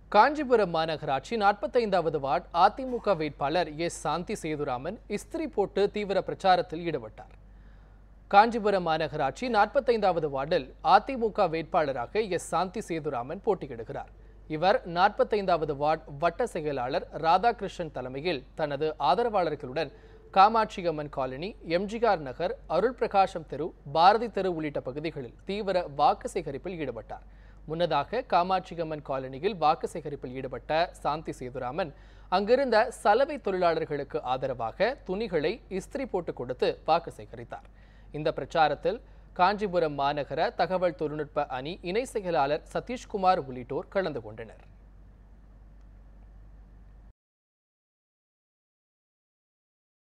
காஞ்சிபுரம் மாநகராட்சி நாற்பத்தைந்தாவது வார்டு அதிமுக வேட்பாளர் எஸ் சாந்தி சேதுராமன் இஸ்திரி போட்டு தீவிர பிரச்சாரத்தில் ஈடுபட்டார் காஞ்சிபுரம் மாநகராட்சி நாற்பத்தைந்தாவது வார்டில் அதிமுக வேட்பாளராக எஸ் சாந்தி சேதுராமன் போட்டியிடுகிறார் இவர் நாற்பத்தைந்தாவது வார்டு வட்ட செயலாளர் ராதாகிருஷ்ணன் தலைமையில் தனது ஆதரவாளர்களுடன் காமாட்சியம்மன் காலனி எம்ஜிஆர் நகர் அருள் பிரகாசம் தெரு பாரதி தெரு உள்ளிட்ட பகுதிகளில் தீவிர வாக்கு சேகரிப்பில் ஈடுபட்டார் முன்னதாக காமாட்சியம்மன் காலனியில் வாக்கு சேகரிப்பில் ஈடுபட்ட சாந்தி சேதுராமன் அங்கிருந்த சலவை தொழிலாளர்களுக்கு ஆதரவாக துணிகளை இஸ்திரி போட்டு கொடுத்து வாக்கு சேகரித்தார் இந்த பிரச்சாரத்தில் காஞ்சிபுரம் மாநகர தகவல் தொழில்நுட்ப அணி இணை செயலாளர் சதீஷ்குமார் உள்ளிட்டோர் கலந்து கொண்டனர்